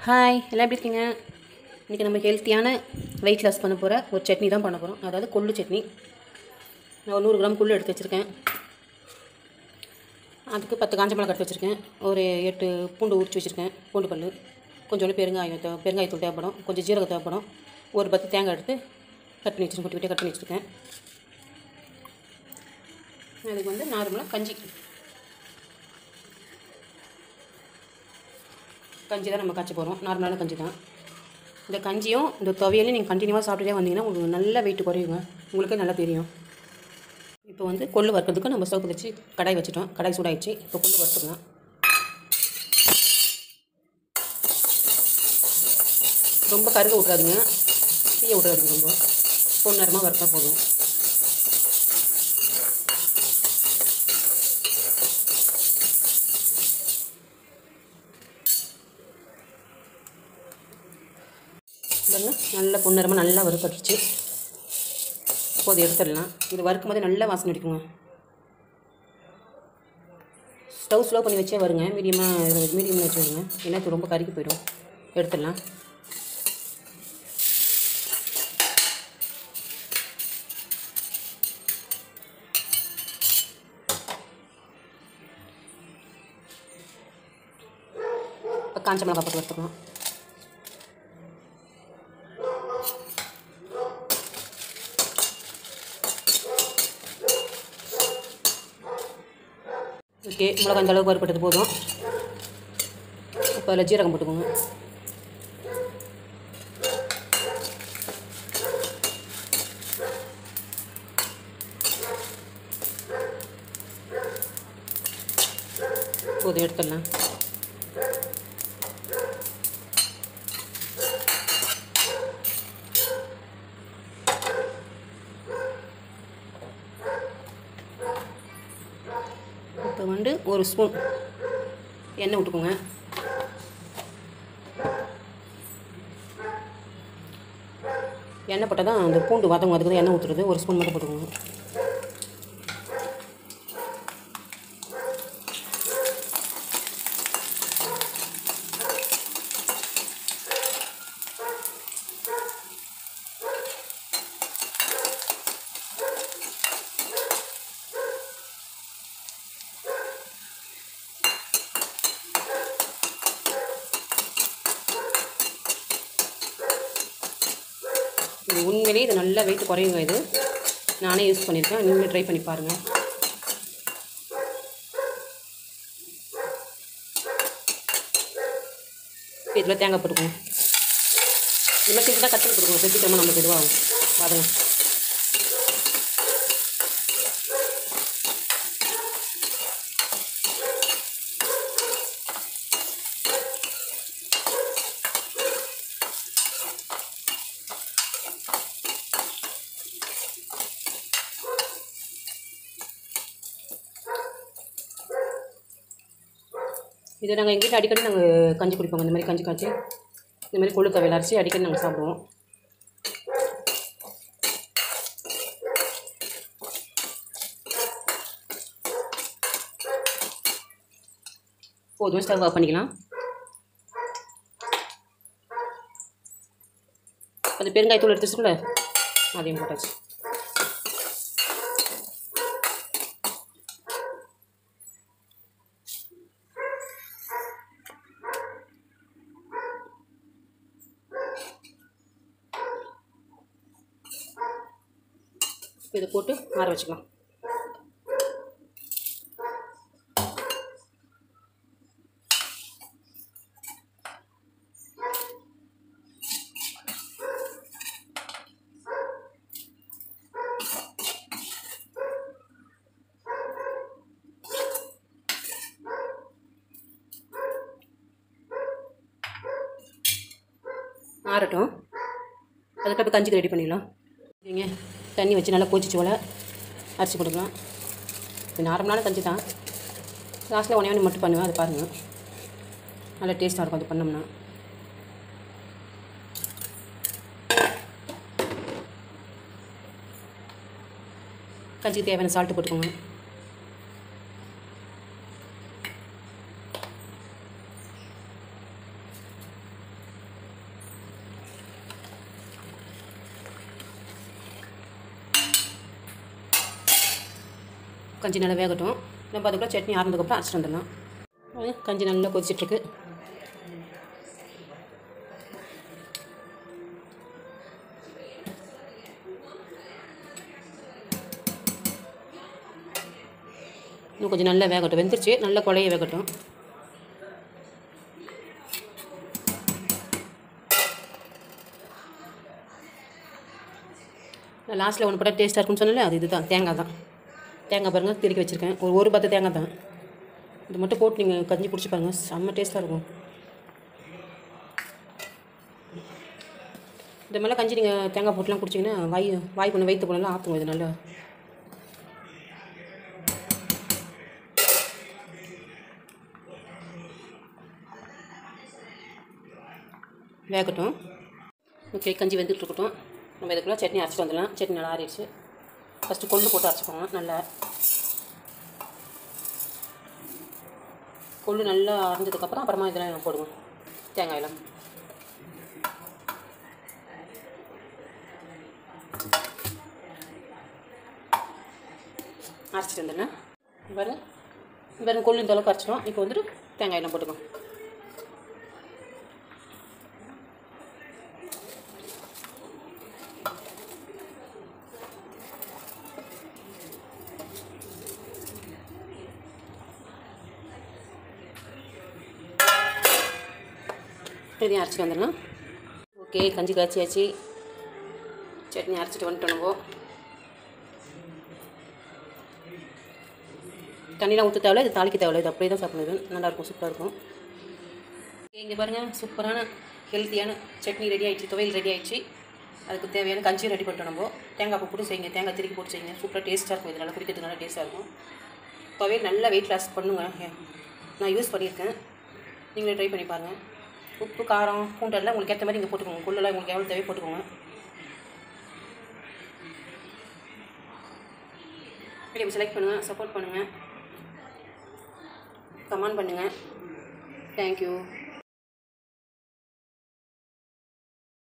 hi எல்லாம் எப்படி இருக்கீங்க இன்றைக்கி நம்ம ஹெல்த்தியான வெயிட் லாஸ் பண்ண போகிற ஒரு சட்னி தான் பண்ண போகிறோம் அதாவது கொள்ளு சட்னி நான் ஒரு நூறு கிராம் கொள்ளு எடுத்து வச்சுருக்கேன் அதுக்கு பத்து காஞ்ச மிளகா எடுத்து வச்சுருக்கேன் ஒரு எட்டு பூண்டு உரிச்சு வச்சுருக்கேன் பூண்டு பல் கொஞ்சோண்டு பெருங்காயம் தேவை பெருங்காயத்தூள் தேவைப்படும் கொஞ்சம் ஜீரகம் தேவைப்படும் ஒரு பத்து தேங்காய் எடுத்து கட் பண்ணி வச்சுருக்கேன் குட்டி குட்டியாக கட் பண்ணி வச்சுருக்கேன் அதுக்கு வந்து நார்மலாக கஞ்சி கஞ்சி தான் நம்ம காய்ச்ச போகிறோம் நார்மலான கஞ்சி தான் இந்த கஞ்சியும் இந்த துவையலையும் நீங்கள் கண்டினியூவாக சாப்பிட்டுட்டே வந்தீங்கன்னா உங்களுக்கு நல்ல வெயிட் குறையுங்க உங்களுக்கே நல்லா தெரியும் இப்போ வந்து கொள்ளு வறுக்கிறதுக்கு நம்ம ஸ்டவ் வச்சு கடாய் வச்சுட்டோம் கடாய் சூடாயிடுச்சு இப்போ கொள்ளு வறுத்துக்கலாம் ரொம்ப கருக விட்றாதீங்க தீய விட்றாதீங்க ரொம்ப பொன்னரமாக வறுத்தா போதும் பாருங்க நல்ல பொன்னரமாக நல்லா வறுப்பட்டுருச்சு இப்போது எடுத்துடலாம் இது வறுக்கும் போது நல்ல வாசனை அடிக்குங்க ஸ்டவ் ஸ்லோ பண்ணி வச்சே வருங்க மீடியமாக மீடியமில் வச்சு வருங்க ஏன்னா இது ரொம்ப கருகி போயிடும் எடுத்துடலாம் இப்போ காஞ்ச மிளகா போட்டு வறுத்துக்கலாம் ஓகே மிளகா இந்த அளவுக்கு வறுப்பட்டது போதும் இப்போ அதில் ஜீரகம் போட்டுக்கோங்க போதும் எடுத்துடலாம் இப்போ வந்து ஒரு ஸ்பூன் எண்ணெய் விட்டுக்கோங்க எண்ணெய் போட்டால் தான் அந்த பூண்டு வதங்கும் அதுக்கு தான் எண்ணெய் ஊற்றுறது ஒரு ஸ்பூன் மட்டும் போட்டுக்கோங்க இது உண்மையிலேயே இது நல்லா வெயிட் குறையுங்க இது நானே யூஸ் பண்ணியிருக்கேன் நீங்களும் ட்ரை பண்ணி பாருங்கள் இதில் தேங்காய் போட்டுக்கோங்க இந்த மாதிரி தான் கட் பண்ணி கொடுக்கணும் செஞ்சுட்டோம்னா நம்மளுக்கு இதுவாகும் பாருங்க இது நாங்கள் எங்கள் வீட்டில் அடிக்கடி நாங்கள் கஞ்சி குடிப்போங்க இந்த மாதிரி கஞ்சி காய்ச்சி இந்த மாதிரி கொள்ளு துவையல் அரைச்சி அடிக்கடி நாங்கள் சாப்பிடுவோம் போதும் ஸ்டவ் ஆஃப் பண்ணிக்கலாம் அது பெருங்காயத்தூள் எடுத்து வச்சுக்கல அதையும் போட்டாச்சு இதை போட்டு ஆற வச்சுக்கலாம் ஆறட்டும் அதுக்கப்புறம் கஞ்சிக்கு ரெடி பண்ணிடலாம் சரிங்க தண்ணி வச்சு நல்லா கொதிச்சு போல் அரிசி போட்டுக்கலாம் இது நார்மலான கஞ்சி தான் லாஸ்ட்டில் ஒன்றே ஒன்று மட்டும் பண்ணுவேன் அது பாருங்கள் நல்லா டேஸ்ட்டாக இருக்கும் அது பண்ணோம்னா கஞ்சிக்கு தேவையான சால்ட்டு போட்டுக்கோங்க கஞ்சி நல்லா வேகட்டும் நம்ம அதுக்குள்ள சட்னி ஆறுனதுக்கப்புறம் அரைச்சிட்டு வந்துடலாம் அது கஞ்சி நல்லா கொதிச்சிட்ருக்கு இன்னும் கொஞ்சம் நல்லா வேகட்டும் வெந்துருச்சு நல்லா குழைய வேகட்டும் நான் லாஸ்ட்டில் ஒன்று போட்டால் டேஸ்ட்டாக இருக்கும்னு சொன்னல அது இதுதான் தேங்காய் தான் தேங்காய் பாருங்கள் திருக்கி வச்சுருக்கேன் ஒரு ஒரு பத்து தேங்காய் தான் இது மட்டும் போட்டு நீங்கள் கஞ்சி குடிச்சு பாருங்கள் செம்ம டேஸ்ட்டாக இருக்கும் இந்த மாதிரிலாம் கஞ்சி நீங்கள் தேங்காய் போட்டுலாம் குடிச்சிங்கன்னா வாய் வாய் பண்ண வயிற்று போனலாம் ஆற்றுங்க இது நல்லா வேகட்டும் ஓகே கஞ்சி வெந்துட்டு இருக்கட்டும் நம்ம இதுக்குள்ளே சட்னி அரைச்சிட்டு வந்துடலாம் சட்னி நல்லா ஆறிடுச்சு ஃபஸ்ட்டு கொள்ளு போட்டு அரைச்சிக்கோங்க நல்லா கொள்ளு நல்லா அரைஞ்சதுக்கப்புறம் அப்புறமா இதெல்லாம் போடுங்க தேங்காயெல்லாம் அரைச்சிட்டு வந்துடுங்க வேறு வேறு கொள்ளு இந்த அளவுக்கு அரைச்சிடும் இப்போ வந்துட்டு தேங்காயெல்லாம் போட்டுக்கோங்க இதையும் அரைச்சிட்டு வந்துடலாம் ஓகே கஞ்சி காய்ச்சியாச்சு சட்னி அரைச்சிட்டு வந்துட்டோம் நம்ம தண்ணிலாம் ஊற்ற தேவையில்ல இது தாளிக்க தேவையில்ல இது அப்படியே தான் சாப்பிடுது நல்லாயிருக்கும் சூப்பராக இருக்கும் இங்கே பாருங்கள் சூப்பரான ஹெல்த்தியான சட்னி ரெடி ஆயிடுச்சு துவையல் ரெடி ஆயிடுச்சு அதுக்கு தேவையான கஞ்சி ரெடி பண்ணிட்டோம் நம்ம தேங்காய் பூ போட்டு செய்யுங்க தேங்காய் திருக்கி போட்டு செய்யுங்க சூப்பராக டேஸ்ட்டாக இருக்கும் இது நல்லா குடிக்கிறதுக்கு நல்லா டேஸ்ட்டாக இருக்கும் துவையல் நல்லா வெயிட் லாஸ் பண்ணுங்க நான் யூஸ் பண்ணியிருக்கேன் நீங்களே ட்ரை பண்ணி பாருங்கள் உப்பு காரம் பூண்டெல்லாம் உங்களுக்கு ஏற்ற மாதிரி நீங்கள் போட்டுக்கோங்க கொள்ளெல்லாம் உங்களுக்கு எவ்வளோ தேவையோ போட்டுக்கோங்க வீடியோ செலக்ட் பண்ணுங்கள் சப்போர்ட் பண்ணுங்கள் கமெண்ட் பண்ணுங்கள் தேங்க்யூ